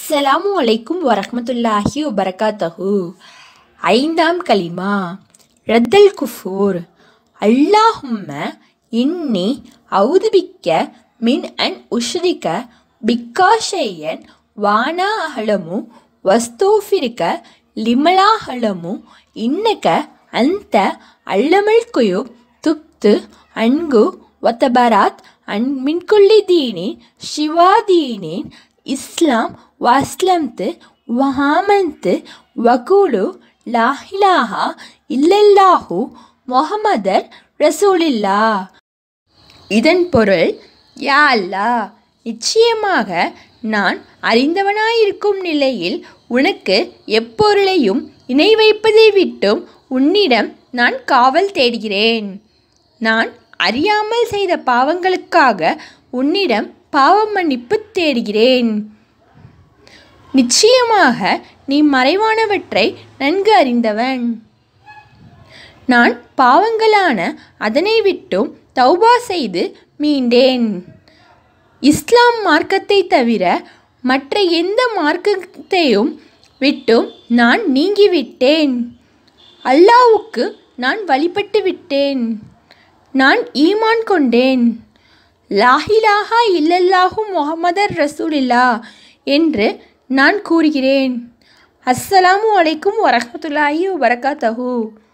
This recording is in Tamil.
அஸ்ஸலாமு அலைக்கும் வரஹ்மத்துல்லாஹி வபரகாத்தஹு ஐந்தாம் கலிமா ரத்தல் குஃபூர் அல்லாஹும்ம இன்னி அவுதுபிக்க மின் அன் உஷ்ரிக பிக்கா ஷையன் வானா அஹலமு வஸ்தூஃபிருக்க லிமலா அஹலமு இன்னக அந்த அல்லமல் குயு துப்து அன்கு வத்தபராத் அன் மின்குல்லி தீனின் ஷிவா தீனின் இஸ்லாம் வஸ்லம்து வஹாமந்து வகூலு லாஹிலாஹா இல்லல்லாஹு முஹம்மதர் ரசூலில்லா இதன் பொருள் யா அல்லாஹ் நிச்சயமாக நான் அறிந்தவனாயிருக்கும் நிலையில் உனக்கு எப்பொருளையும் இணை வைப்பதை விட்டும் உன்னிடம் நான் காவல் தேடுகிறேன் நான் அறியாமல் செய்த பாவங்களுக்காக உன்னிடம் பாவ மன்னிப்பு தேடுகிறேன் நிச்சயமாக நீ மறைவானவற்றை நன்கு அறிந்தவன் நான் பாவங்களான அதனை விட்டும் தௌபா செய்து மீண்டேன் இஸ்லாம் மார்க்கத்தை தவிர மற்ற எந்த மார்க்கத்தையும் விட்டும் நான் நீங்கிவிட்டேன் அல்லாவுக்கு நான் வழிபட்டு விட்டேன் நான் ஈமான் கொண்டேன் லாஹிலாஹா இல்லல்லாஹு முஹம்மதர் ரசூலில்லா என்று நான் கூறுகிறேன் அஸ்ஸலாமு அலைக்கும் வரஹ்மத்துல்லாஹி வபரகாத்தஹு